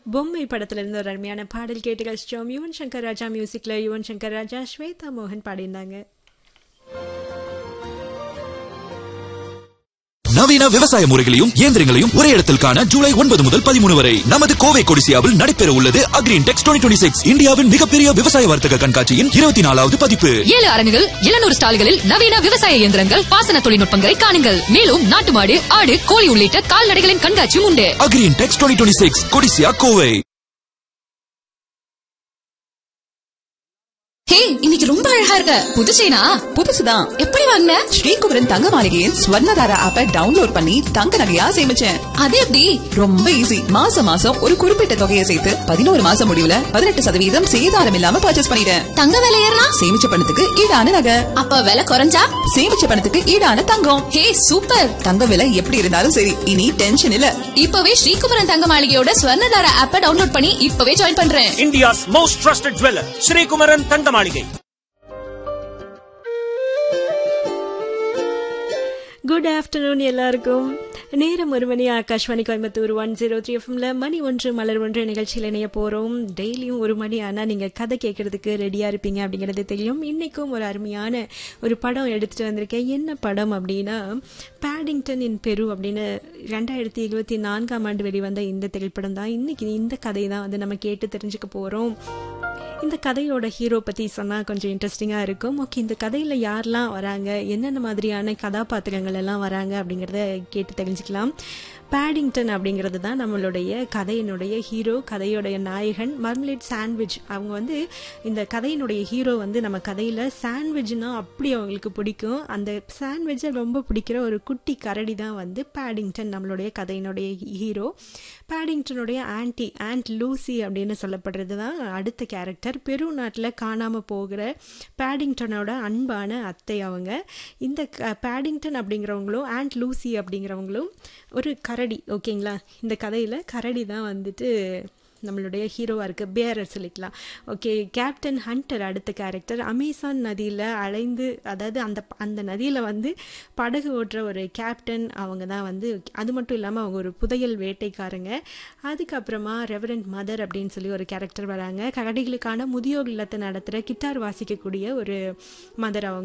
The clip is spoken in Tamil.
பொம்மை படத்துல இருந்து ஒரு அருமையான பாடல் கேட்டு கழிச்சோம் யுவன் சங்கர் ராஜா மியூசிக்ல யுவன் சங்கர் ராஜா ஸ்வேதா மோகன் பாடியிருந்தாங்க நவீன விவசாய முறைகளையும் இயந்திரங்களையும் ஒரே இடத்தில் காண ஜூலை ஒன்பது முதல் பதிமூணு வரை நமது கோவை கொடிசியாவில் நடைபெற உள்ளது அக்ரீன் டெக்ஸ் டுவெண்ட்டி சிக்ஸ் இந்தியாவின் மிகப்பெரிய விவசாய வர்த்தக கண்காட்சியின் இருபத்தி நாலாவது பதிப்பு ஏழு அரங்குகள் எழுநூறு ஸ்டால்களில் நவீன விவசாய இயந்திரங்கள் பாசன தொழில்நுட்பங்களை காணுங்கள் மேலும் நாட்டு மாடு ஆடு கோழி உள்ளிட்ட கால்நடைகளின் கண்காட்சியும் உண்டு அக்ரீன் டெக்ஸ் twenty six Codissia Kovai hey இன்னைக்கு ரொம்ப அழகா இருக்க புது செயினா புதுசுதான் எப்படி வாங்கின ஸ்ரீகுமரன் தங்க மாளிகையின் ஸ்வர்ணதாரா ஆப்பை டவுன்லோட் பண்ணி தங்க நகையா சேமிச்சேன் அது எப்படி ரொம்ப ஈஸி மாசம் மாசம் ஒரு குறிப்பிட்ட தொகையை சேர்த்து பதினோரு மாசம் முடிவுல பதினெட்டு சதவீதம் சேதாரம் இல்லாம பர்ச்சேஸ் பண்ணிட்டேன் தங்க விலை ஏறினா சேமிச்ச பணத்துக்கு ஈடான நகை அப்ப விலை குறைஞ்சா சேமிச்ச பணத்துக்கு ஈடான தங்கம் ஹே சூப்பர் தங்க விலை எப்படி இருந்தாலும் சரி இனி டென்ஷன் இல்ல இப்பவே ஸ்ரீகுமரன் தங்க மாளிகையோட ஸ்வர்ணதார ஆப்ப டவுன்லோட் பண்ணி இப்பவே ஜாயின் பண்றேன் India's most trusted jeweler, Sri Kumaran Tangamalige. Good afternoon எல்லாருக்கும் நேரம் ஒரு மணி Akashvani Coimbatore one zero three எஃப்எம்ல மணி ஒன்று மலர் ஒன்று நிகழ்ச்சியில் இணைய போகிறோம் டெய்லியும் ஒரு மணி ஆனால் நீங்கள் கதை கேட்கறதுக்கு ரெடியாக இருப்பீங்க அப்படிங்கிறது தெரியும் இன்றைக்கும் ஒரு அருமையான ஒரு படம் எடுத்துகிட்டு வந்திருக்கேன் என்ன படம் அப்படின்னா பேடிங்டன் இன் பெரு அப்படின்னு ரெண்டாயிரத்தி இருபத்தி நான்காம் ஆண்டு வெளிவந்த இந்த திரைப்படம் தான் இன்னைக்கு இந்த கதை தான் வந்து நம்ம கேட்டு தெரிஞ்சுக்க போகிறோம் இந்த கதையோட ஹீரோ பற்றி சொன்னால் கொஞ்சம் இன்ட்ரெஸ்டிங்காக இருக்கும் ஓகே இந்த கதையில் யாரெல்லாம் வராங்க என்னென்ன மாதிரியான கதாபாத்திரங்கள் எல்லாம் வராங்க அப்படிங்கிறத கேட்டு தெரிஞ்சுக்கலாம் பேடிங்டன் அப்படிங்கிறது தான் நம்மளுடைய கதையினுடைய ஹீரோ கதையோடைய நாயகன் மர்மலேட் சாண்ட்விச் அவங்க வந்து இந்த கதையினுடைய ஹீரோ வந்து நம்ம கதையில் சாண்ட்விச்னா அப்படி அவங்களுக்கு பிடிக்கும் அந்த சாண்ட்விட்சை ரொம்ப பிடிக்கிற ஒரு குட்டி கரடி தான் வந்து பேடிங்டன் நம்மளுடைய கதையினுடைய ஹீரோ பேடிங்டனுடைய ஆன்டி ஆண்ட் லூசி அப்படின்னு சொல்லப்படுறது தான் அடுத்த கேரக்டர் பெரு நாட்டில் காணாமல் போகிற பேடிங்டனோட அன்பான அத்தை அவங்க இந்த க- பேடிங்டன் அப்படிங்கிறவங்களும் ஆண்ட் லூசி அப்படிங்கிறவங்களும் ஒரு கரடி ஓகேங்களா இந்த கதையில் கரடி தான் வந்துட்டு நம்மளுடைய ஹீரோவாக இருக்குது பேரர் சொல்லிக்கலாம் ஓகே கேப்டன் ஹண்டர் அடுத்த கேரக்டர் அமேசான் நதியில் அலைந்து அதாவது அந்த அந்த நதியில் வந்து படகு ஓட்டுற ஒரு கேப்டன் அவங்க தான் வந்து அது மட்டும் இல்லாமல் அவங்க ஒரு புதையல் வேட்டைக்காரங்க அதுக்கப்புறமா ரெவரண்ட் மதர் அப்படின்னு சொல்லி ஒரு கேரக்டர் வராங்க கரடிகளுக்கான முதியோர் இல்லத்தை நடத்துகிற கிட்டார் வாசிக்கக்கூடிய ஒரு மதர் அவங்க